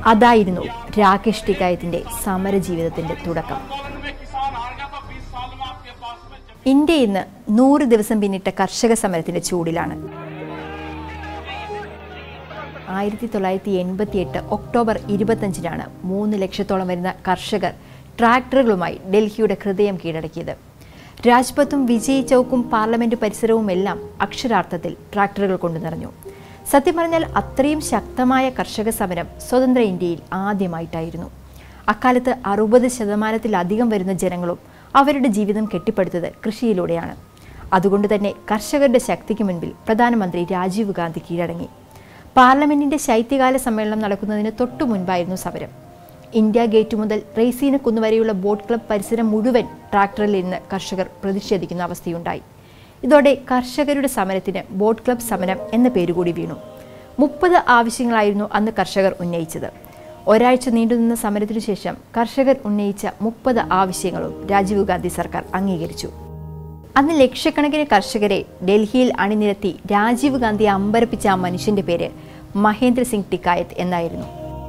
അതായിരുന്നു രാകേഷ് ടിക്കായത്തിന്റെ സമര ജീവിതത്തിന്റെ തുടക്കം में किसान हार गया तो बीस साल में आपके पास में जब ഇന്ത്യ ഇന്ന് നൂറ് ദിവസം പിന്നിട്ട കർഷക സമരത്തിന്റെ ചൂടിലാണ് ആയിരത്തി തൊള്ളായിരത്തി എൺപത്തി എട്ട് ഒക്ടോബർ ഇരുപത്തഞ്ചിനാണ് മൂന്ന് ലക്ഷത്തോളം വരുന്ന കർഷകർ ട്രാക്ടറുകളുമായി ഡൽഹിയുടെ ഹൃദയം കീഴടക്കിയത് രാജ്പത്തും വിജയ് ചൌക്കും പാർലമെന്റ് പരിസരവും എല്ലാം അക്ഷരാർത്ഥത്തിൽ ട്രാക്ടറുകൾ കൊണ്ടു നിറഞ്ഞു സത്യം പറഞ്ഞാൽ അത്രയും ശക്തമായ കർഷക സമരം സ്വതന്ത്ര ഇന്ത്യയിൽ ആദ്യമായിട്ടായിരുന്നു അക്കാലത്ത് അറുപത് ശതമാനത്തിലധികം വരുന്ന ജനങ്ങളും അവരുടെ ജീവിതം കെട്ടിപ്പടുത്തത് കൃഷിയിലൂടെയാണ് അതുകൊണ്ട് തന്നെ കർഷകരുടെ ശക്തിക്ക് മുൻപിൽ പ്രധാനമന്ത്രി രാജീവ് ഗാന്ധി കീഴടങ്ങി പാർലമെന്റിന്റെ ശൈത്യകാല സമ്മേളനം നടക്കുന്നതിന് തൊട്ടു മുൻപായിരുന്നു സമരം ഇന്ത്യ ഗേറ്റ് മുതൽ റെയ്സീന കുന്ന് വരെയുള്ള ബോട്ട് ക്ലബ് പരിസരം മുഴുവൻ ട്രാക്ടറിൽ ഇരുന്ന് കർഷകർ പ്രതിഷേധിക്കുന്ന അവസ്ഥയുണ്ടായി ഇതോടെ കർഷകരുടെ സമരത്തിന് ബോട്ട് ക്ലബ് സമരം എന്ന പേരുകൂടി വീണു മുപ്പത് ആവശ്യങ്ങളായിരുന്നു അന്ന് കർഷകർ ഉന്നയിച്ചത് ഒരാഴ്ച നീണ്ടുനിന്ന സമരത്തിനു ശേഷം കർഷകർ ഉന്നയിച്ച മുപ്പത് ആവശ്യങ്ങളും രാജീവ് ഗാന്ധി സർക്കാർ അംഗീകരിച്ചു അന്ന് ലക്ഷക്കണക്കിന് കർഷകരെ ഡൽഹിയിൽ അണിനിരത്തി രാജീവ് ഗാന്ധി അമ്പരപ്പിച്ച ആ മനുഷ്യന്റെ പേര് മഹേന്ദ്ര സിംഗ് ടിക്കായത്ത് എന്നായിരുന്നു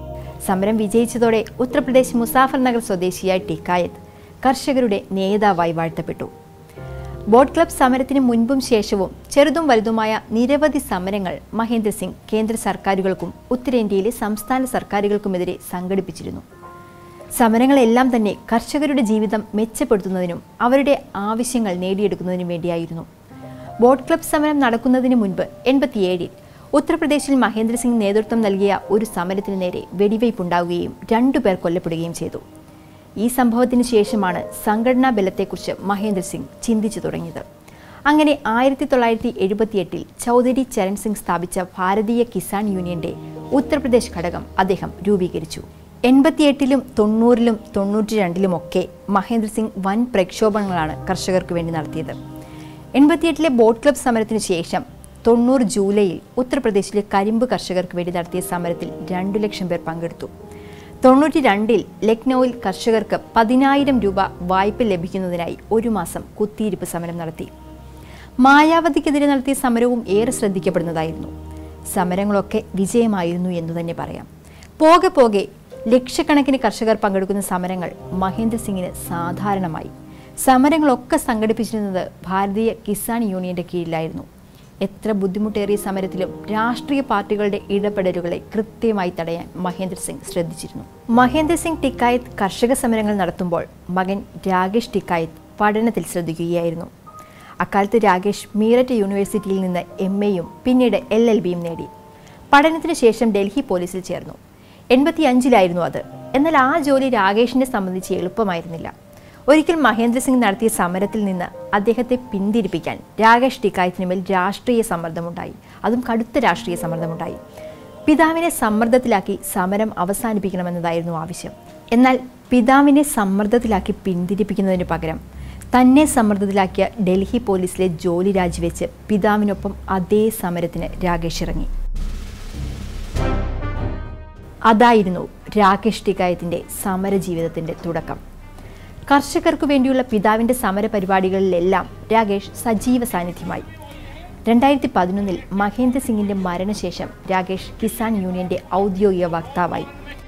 സമരം വിജയിച്ചതോടെ ഉത്തർപ്രദേശ് മുസാഫർ നഗർ സ്വദേശിയായ ടിക്കായത്ത് കർഷകരുടെ നേതാവായി വാഴ്ത്തപ്പെട്ടു ബോട്ട് ക്ലബ് സമരത്തിന് മുൻപും ശേഷവും ചെറുതും വലുതുമായ നിരവധി സമരങ്ങൾ മഹേന്ദ്ര സിംഗ് കേന്ദ്ര സർക്കാരുകൾക്കും ഉത്തരേന്ത്യയിലെ സംസ്ഥാന സർക്കാരുകൾക്കുമെതിരെ സംഘടിപ്പിച്ചിരുന്നു സമരങ്ങളെല്ലാം തന്നെ കർഷകരുടെ ജീവിതം മെച്ചപ്പെടുത്തുന്നതിനും അവരുടെ ആവശ്യങ്ങൾ നേടിയെടുക്കുന്നതിനും വേണ്ടിയായിരുന്നു ബോട്ട് ക്ലബ് സമരം നടക്കുന്നതിന് മുൻപ് എൺപത്തിയേഴിൽ ഉത്തർപ്രദേശിൽ മഹേന്ദ്ര സിംഗ് നേതൃത്വം നൽകിയ ഒരു സമരത്തിന് നേരെ വെടിവയ്പുണ്ടാവുകയും രണ്ടുപേർ കൊല്ലപ്പെടുകയും ചെയ്തു ഈ സംഭവത്തിന് ശേഷമാണ് സംഘടനാ ബലത്തെക്കുറിച്ച് മഹേന്ദ്ര സിംഗ് ചിന്തിച്ചു തുടങ്ങിയത് അങ്ങനെ ആയിരത്തി തൊള്ളായിരത്തി എഴുപത്തിയെട്ടിൽ ചൗധരി ചരൺ സിംഗ് സ്ഥാപിച്ച ഭാരതീയ കിസാൻ യൂണിയന്റെ ഉത്തർപ്രദേശ് ഘടകം അദ്ദേഹം രൂപീകരിച്ചു എൺപത്തിയെട്ടിലും തൊണ്ണൂറിലും തൊണ്ണൂറ്റി രണ്ടിലുമൊക്കെ മഹേന്ദ്ര സിംഗ് വൻ പ്രക്ഷോഭങ്ങളാണ് കർഷകർക്ക് വേണ്ടി നടത്തിയത് എൺപത്തിയെട്ടിലെ ബോട്ട് ക്ലബ് സമരത്തിന് ശേഷം തൊണ്ണൂറ് ജൂലൈയിൽ ഉത്തർപ്രദേശിലെ കരിമ്പ് കർഷകർക്ക് വേണ്ടി നടത്തിയ സമരത്തിൽ രണ്ടു ലക്ഷം പേർ പങ്കെടുത്തു തൊണ്ണൂറ്റി രണ്ടിൽ ലക്നൌവിൽ കർഷകർക്ക് പതിനായിരം രൂപ വായ്പ ലഭിക്കുന്നതിനായി ഒരു മാസം കുത്തിയിരിപ്പ് സമരം നടത്തി മായാവതിക്കെതിരെ നടത്തിയ സമരവും ഏറെ ശ്രദ്ധിക്കപ്പെടുന്നതായിരുന്നു സമരങ്ങളൊക്കെ വിജയമായിരുന്നു എന്ന് തന്നെ പറയാം പോകെ പോകെ ലക്ഷക്കണക്കിന് കർഷകർ പങ്കെടുക്കുന്ന സമരങ്ങൾ മഹേന്ദ്ര സിംഗിന് സാധാരണമായി സമരങ്ങളൊക്കെ സംഘടിപ്പിച്ചിരുന്നത് ഭാരതീയ കിസാൻ യൂണിയന്റെ കീഴിലായിരുന്നു എത്ര ബുദ്ധിമുട്ടേറിയ സമരത്തിലും രാഷ്ട്രീയ പാർട്ടികളുടെ ഇടപെടലുകളെ കൃത്യമായി തടയാൻ മഹേന്ദ്ര സിംഗ് ശ്രദ്ധിച്ചിരുന്നു മഹേന്ദ്ര സിംഗ് ടിക്കായത്ത് കർഷക സമരങ്ങൾ നടത്തുമ്പോൾ മകൻ രാകേഷ് ടിക്കായത്ത് പഠനത്തിൽ ശ്രദ്ധിക്കുകയായിരുന്നു അക്കാലത്ത് രാകേഷ് മീററ്റ് യൂണിവേഴ്സിറ്റിയിൽ നിന്ന് എം എയും പിന്നീട് എൽ എൽ ബിയും നേടി പഠനത്തിന് ശേഷം ഡൽഹി പോലീസിൽ ചേർന്നു എൺപത്തിയഞ്ചിലായിരുന്നു അത് എന്നാൽ ആ ജോലി രാകേഷിനെ സംബന്ധിച്ച് എളുപ്പമായിരുന്നില്ല ഒരിക്കൽ മഹേന്ദ്ര സിംഗ് നടത്തിയ സമരത്തിൽ നിന്ന് അദ്ദേഹത്തെ പിന്തിരിപ്പിക്കാൻ രാകേഷ് ടിക്കായത്തിന് മേൽ രാഷ്ട്രീയ സമ്മർദ്ദമുണ്ടായി അതും കടുത്ത രാഷ്ട്രീയ സമ്മർദ്ദമുണ്ടായി പിതാവിനെ സമ്മർദ്ദത്തിലാക്കി സമരം അവസാനിപ്പിക്കണമെന്നതായിരുന്നു ആവശ്യം എന്നാൽ പിതാവിനെ സമ്മർദ്ദത്തിലാക്കി പിന്തിരിപ്പിക്കുന്നതിന് പകരം തന്നെ സമ്മർദ്ദത്തിലാക്കിയ ഡൽഹി പോലീസിലെ ജോലി രാജിവെച്ച് പിതാവിനൊപ്പം അതേ സമരത്തിന് രാകേഷ് ഇറങ്ങി അതായിരുന്നു രാകേഷ് ടിക്കായത്തിന്റെ സമര ജീവിതത്തിന്റെ തുടക്കം കർഷകർക്കു വേണ്ടിയുള്ള പിതാവിന്റെ സമര പരിപാടികളിലെല്ലാം രാകേഷ് സജീവ സാന്നിധ്യമായി രണ്ടായിരത്തി പതിനൊന്നിൽ മഹേന്ദ്ര സിംഗിന്റെ മരണശേഷം രാകേഷ് കിസാൻ യൂണിയന്റെ ഔദ്യോഗിക വക്താവായി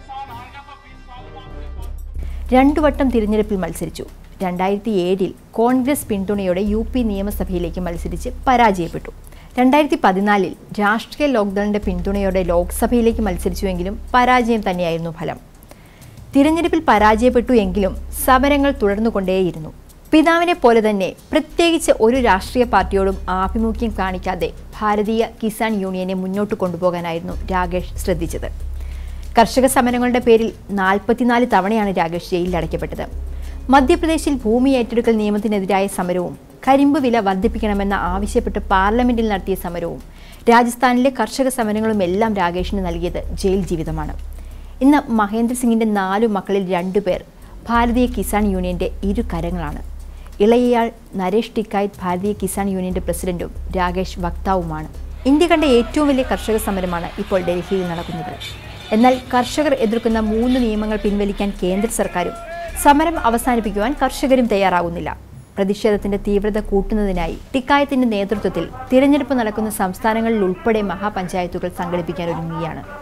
രണ്ടു വട്ടം തിരഞ്ഞെടുപ്പിൽ മത്സരിച്ചു രണ്ടായിരത്തി ഏഴിൽ കോൺഗ്രസ് പിന്തുണയോടെ യു പി നിയമസഭയിലേക്ക് മത്സരിച്ച് പരാജയപ്പെട്ടു രണ്ടായിരത്തി പതിനാലിൽ രാഷ്ട്രീയ ലോക്ദളിന്റെ പിന്തുണയോടെ ലോക്സഭയിലേക്ക് മത്സരിച്ചുവെങ്കിലും പരാജയം തന്നെയായിരുന്നു ഫലം തിരഞ്ഞെടുപ്പിൽ പരാജയപ്പെട്ടു എങ്കിലും സമരങ്ങൾ തുടർന്നുകൊണ്ടേയിരുന്നു പിതാവിനെ പോലെ തന്നെ പ്രത്യേകിച്ച് ഒരു രാഷ്ട്രീയ പാർട്ടിയോടും ആഭിമുഖ്യം കാണിക്കാതെ ഭാരതീയ കിസാൻ യൂണിയനെ മുന്നോട്ട് കൊണ്ടുപോകാനായിരുന്നു രാകേഷ് ശ്രദ്ധിച്ചത് കർഷക സമരങ്ങളുടെ പേരിൽ നാൽപ്പത്തിനാല് തവണയാണ് രാകേഷ് ജയിലിൽ അടയ്ക്കപ്പെട്ടത് മധ്യപ്രദേശിൽ ഭൂമി ഏറ്റെടുക്കൽ നിയമത്തിനെതിരായ സമരവും കരിമ്പ് വില വർദ്ധിപ്പിക്കണമെന്ന് ആവശ്യപ്പെട്ട് പാർലമെന്റിൽ നടത്തിയ സമരവും രാജസ്ഥാനിലെ കർഷക സമരങ്ങളും എല്ലാം രാകേഷിന് നൽകിയത് ജയിൽ ജീവിതമാണ് ഇന്ന് മഹേന്ദ്ര സിംഗിന്റെ നാലു മക്കളിൽ രണ്ടുപേർ ഭാരതീയ കിസാൻ യൂണിയന്റെ ഇരു കരങ്ങളാണ് ഇളയയാൾ നരേഷ് ടിക്കായത്ത് ഭാരതീയ കിസാൻ യൂണിയന്റെ പ്രസിഡന്റും രാകേഷ് വക്താവുമാണ് ഇന്ത്യ കണ്ട ഏറ്റവും വലിയ കർഷക സമരമാണ് ഇപ്പോൾ ഡൽഹിയിൽ നടക്കുന്നത് എന്നാൽ കർഷകർ എതിർക്കുന്ന മൂന്ന് നിയമങ്ങൾ പിൻവലിക്കാൻ കേന്ദ്ര സർക്കാരും സമരം അവസാനിപ്പിക്കുവാൻ കർഷകരും തയ്യാറാകുന്നില്ല പ്രതിഷേധത്തിന്റെ തീവ്രത കൂട്ടുന്നതിനായി ടിക്കായത്തിന്റെ നേതൃത്വത്തിൽ തിരഞ്ഞെടുപ്പ് നടക്കുന്ന സംസ്ഥാനങ്ങളിൽ ഉൾപ്പെടെ മഹാപഞ്ചായത്തുകൾ സംഘടിപ്പിക്കാൻ ഒരുങ്ങുകയാണ്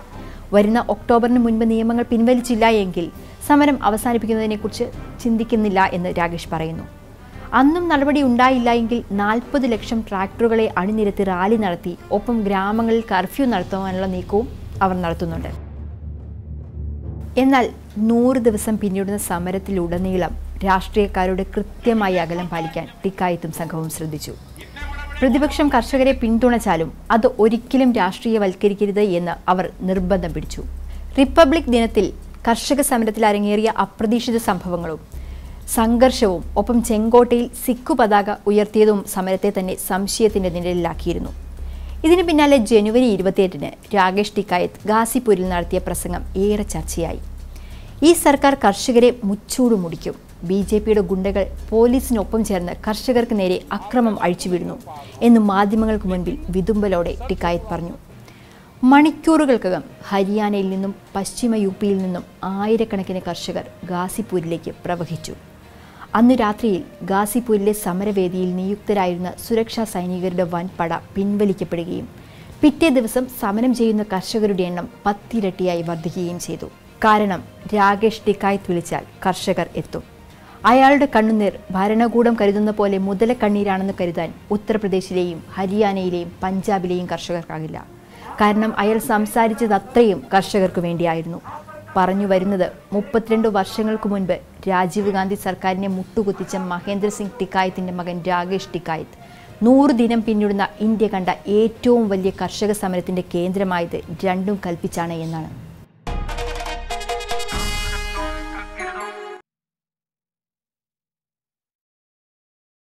വരുന്ന ഒക്ടോബറിന് മുൻപ് നിയമങ്ങൾ പിൻവലിച്ചില്ല എങ്കിൽ സമരം അവസാനിപ്പിക്കുന്നതിനെക്കുറിച്ച് ചിന്തിക്കുന്നില്ല എന്ന് രാകേഷ് പറയുന്നു അന്നും നടപടി ഉണ്ടായില്ല എങ്കിൽ നാൽപ്പത് ലക്ഷം ട്രാക്ടറുകളെ അണിനിരത്തി റാലി നടത്തി ഒപ്പം ഗ്രാമങ്ങളിൽ കർഫ്യൂ നടത്തുവാനുള്ള നീക്കവും അവർ നടത്തുന്നുണ്ട് എന്നാൽ നൂറ് ദിവസം പിന്നിടുന്ന സമരത്തിലുടനീളം രാഷ്ട്രീയക്കാരുടെ കൃത്യമായി അകലം പാലിക്കാൻ ടിക്കായത്തും സംഘവും ശ്രദ്ധിച്ചു പ്രതിപക്ഷം കർഷകരെ പിന്തുണച്ചാലും അത് ഒരിക്കലും രാഷ്ട്രീയവൽക്കരിക്കരുത് എന്ന് അവർ നിർബന്ധം പിടിച്ചു റിപ്പബ്ലിക് ദിനത്തിൽ കർഷക സമരത്തിൽ അരങ്ങേറിയ അപ്രതീക്ഷിത സംഭവങ്ങളും സംഘർഷവും ഒപ്പം ചെങ്കോട്ടയിൽ സിഖു പതാക ഉയർത്തിയതും സമരത്തെ തന്നെ സംശയത്തിന്റെ നിഴലിലാക്കിയിരുന്നു ഇതിന് പിന്നാലെ ജനുവരി ഇരുപത്തിയെട്ടിന് രാകേഷ് ടിക്കായത്ത് ഗാസിപൂരിൽ നടത്തിയ പ്രസംഗം ഏറെ ചർച്ചയായി ഈ സർക്കാർ കർഷകരെ മുച്ചൂട് മുടിക്കും ബി ജെ പിയുടെ ഗുണ്ടകൾ പോലീസിനൊപ്പം ചേർന്ന് കർഷകർക്ക് നേരെ അക്രമം അഴിച്ചുവിടുന്നു എന്ന് മാധ്യമങ്ങൾക്ക് മുൻപിൽ വിതുമ്പലോടെ ടിക്കായത്ത് പറഞ്ഞു മണിക്കൂറുകൾക്കകം ഹരിയാനയിൽ നിന്നും പശ്ചിമ യു പിയിൽ നിന്നും ആയിരക്കണക്കിന് കർഷകർ ഗാസിപൂരിലേക്ക് പ്രവഹിച്ചു അന്ന് രാത്രിയിൽ ഗാസിപൂരിലെ സമരവേദിയിൽ നിയുക്തരായിരുന്ന സുരക്ഷാ സൈനികരുടെ വൻപട പിൻവലിക്കപ്പെടുകയും പിറ്റേ ദിവസം സമരം ചെയ്യുന്ന കർഷകരുടെ എണ്ണം പത്തിരട്ടിയായി വർദ്ധിക്കുകയും ചെയ്തു കാരണം രാകേഷ് ടിക്കായത്ത് വിളിച്ചാൽ കർഷകർ എത്തും അയാളുടെ കണ്ണുനീർ ഭരണകൂടം കരുതുന്ന പോലെ മുതലക്കണ്ണീരാണെന്ന് കരുതാൻ ഉത്തർപ്രദേശിലെയും ഹരിയാനയിലെയും പഞ്ചാബിലെയും കർഷകർക്കാകില്ല കാരണം അയാൾ സംസാരിച്ചത് അത്രയും കർഷകർക്ക് വേണ്ടിയായിരുന്നു പറഞ്ഞു വരുന്നത് മുപ്പത്തിരണ്ട് വർഷങ്ങൾക്ക് മുൻപ് രാജീവ് ഗാന്ധി സർക്കാരിനെ മുട്ടുകുത്തിച്ച മഹേന്ദ്ര സിംഗ് ടിക്കായത്തിന്റെ മകൻ രാകേഷ് ടിക്കായത്ത് നൂറ് ദിനം പിന്നിടുന്ന ഇന്ത്യ കണ്ട ഏറ്റവും വലിയ കർഷക സമരത്തിന്റെ കേന്ദ്രമായത് രണ്ടും കൽപ്പിച്ചാണ് എന്നാണ്